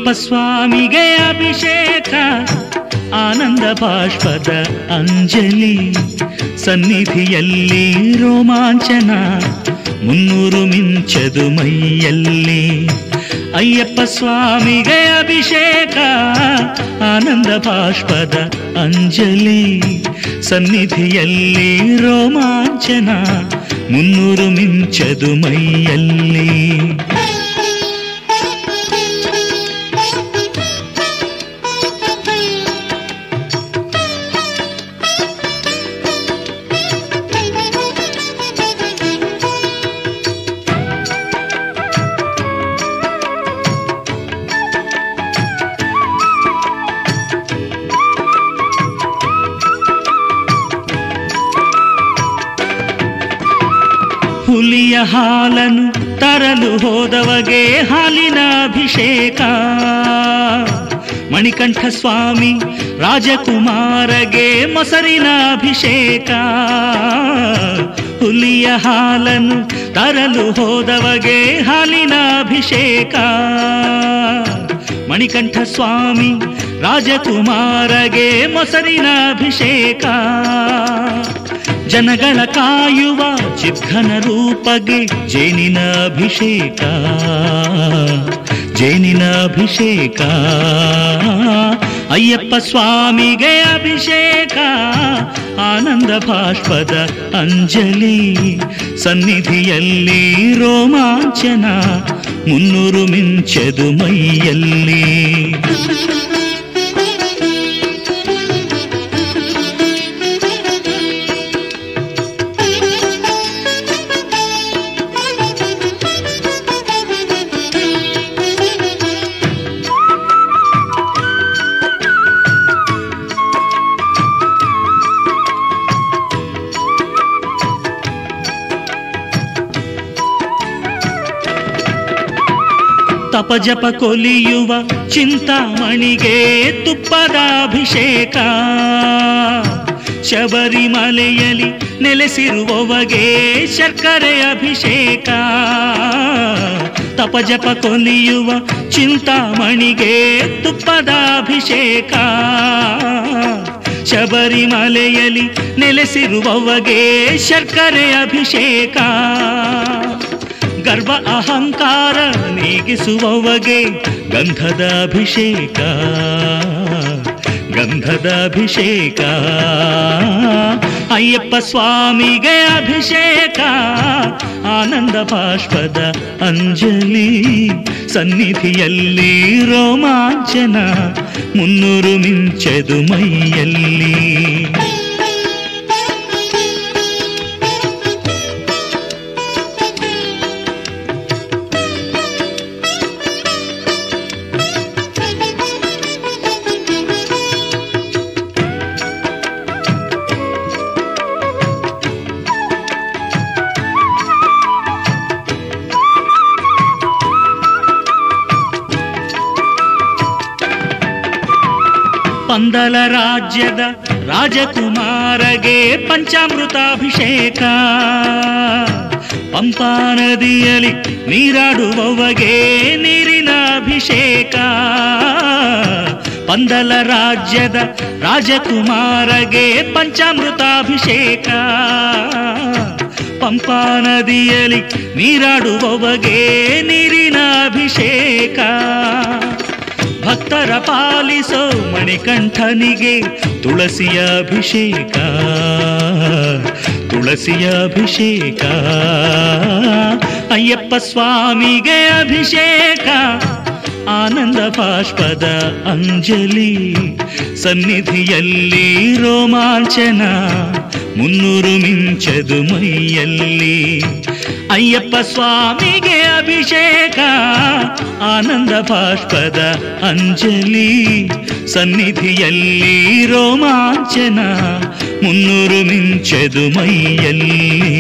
ಅಯ್ಯಪ್ಪ ಸ್ವಾಮಿಗೆ ಅಭಿಷೇಕ ಆನಂದ ಬಾಷ್ಪದ ಅಂಜಲಿ ಸನ್ನಿಧಿಯಲ್ಲಿ ರೋಮಾಂಚನ ಮುನ್ನೂರು ಮಿಂಚದು ಮೈಯಲ್ಲಿ ಅಯ್ಯಪ್ಪ ಸ್ವಾಮಿಗೆ ಅಭಿಷೇಕ ಆನಂದ ಬಾಷ್ಪದ ಅಂಜಲಿ ಸನ್ನಿಧಿಯಲ್ಲಿ ರೋಮಾಂಚನ ಮುನ್ನೂರು ಮಿಂಚದು ಮೈಯಲ್ಲಿ ಹುಲಿಯ ಹಾಲನು ತರಲು ಹೋದವಗೆ ಹಾಲಿನ ಅಭಿಷೇಕ ಮಣಿಕಂಠ ಸ್ವಾಮಿ ರಾಜಕುಮಾರಗೆ ಮೊಸರಿನ ಅಭಿಷೇಕ ಹುಲಿಯ ಹಾಲನು ತರಲು ಹೋದವಗೆ ಹಾಲಿನ ಅಭಿಷೇಕ ಮಣಿಕಂಠ ಸ್ವಾಮಿ ರಾಜಕುಮಾರಗೆ ಮೊಸರಿನ ಅಭಿಷೇಕ ಜನಗಳ ಕಾಯುವ ಚಿತ್ಘನ ರೂಪಗೆ ಜೇನಿನ ಅಭಿಷೇಕ ಜೇನಿನ ಅಭಿಷೇಕ ಅಯ್ಯಪ್ಪ ಸ್ವಾಮಿಗೆ ಅಭಿಷೇಕ ಆನಂದ ಭಾಷ್ಪದ ಅಂಜಲಿ ಸನ್ನಿಧಿಯಲ್ಲಿ ರೋಮಾಂಚನ ಮುನ್ನೂರು ಮಿಂಚದು ಮೈಯಲ್ಲಿ ತಪಜಪ ಕೊಲಿಯುವ ಚಿಂತಾಮಣಿಗೆ ತುಪ್ಪದ ಅಭಿಷೇಕ ಶಬರಿಮಲೆಯಲ್ಲಿ ನೆಲೆಸಿರುವವಗೆ ಶರ್ಕರೆ ಅಭಿಷೇಕ ತಪಜಪ ಕೊಲಿಯುವ ಚಿಂತಾಮಣಿಗೆ ತುಪ್ಪದ ಅಭಿಷೇಕ ಶಬರಿಮಲೆಯಲ್ಲಿ ನೆಲೆಸಿರುವವಗೆ ಶರ್ಕರೆ ಅಭಿಷೇಕ ಗರ್ವ ಅಹಂಕಾರ ನೀಗಿಸುವವಗೆ ಗಂಧದ ಅಭಿಷೇಕ ಗಂಧದ ಅಭಿಷೇಕ ಅಯ್ಯಪ್ಪ ಸ್ವಾಮಿಗೆ ಅಭಿಷೇಕ ಆನಂದ ಬಾಷ್ಪದ ಅಂಜಲಿ ಸನ್ನಿಧಿಯಲ್ಲಿ ರೋಮಾಂಚನ ಮುನ್ನೂರು ಮಿಂಚದು ಮೈಯಲ್ಲಿ ಪಂದಲ ರಾಜ್ಯದ ರಾಜಕುಮಾರಗೆ ಪಂಚಾಮೃತಾಭಿಷೇಕ ಪಂಪಾ ನದಿಯಲ್ಲಿ ನೀರಾಡುವವಗೆ ನೀರಿನ ಅಭಿಷೇಕ ಪಂದಲ ರಾಜ್ಯದ ರಾಜಕುಮಾರಗೆ ಪಂಚಾಮೃತಾಭಿಷೇಕ ಪಂಪಾ ನದಿಯಲ್ಲಿ ನೀರಾಡುವವಗೆ ನೀರಿನ ಅಭಿಷೇಕ ಭಕ್ತರ ಪಾಲಿಸೋ ಮಣಿಕಂಠನಿಗೆ ತುಳಸಿಯ ಅಭಿಷೇಕ ತುಳಸಿಯ ಅಭಿಷೇಕ ಅಯ್ಯಪ್ಪ ಸ್ವಾಮಿಗೆ ಅಭಿಷೇಕ ಆನಂದ ಬಾಷ್ಪದ ಅಂಜಲಿ ಸನ್ನಿಧಿಯಲ್ಲಿ ರೋಮಾಂಚನ ಮುನ್ನೂರು ಮಿಂಚದು ಮೈಯಲ್ಲಿ ಅಯ್ಯಪ್ಪ ಸ್ವಾಮಿಗೆ ಅಭಿಷೇಕ ಆನಂದ ಬಾಷ್ಪದ ಅಂಜಲಿ ಸನ್ನಿಧಿಯಲ್ಲಿ ರೋಮಾಂಚನ ಮುನ್ನೂರು ಮಿಂಚದು ಮೈಯಲ್ಲಿ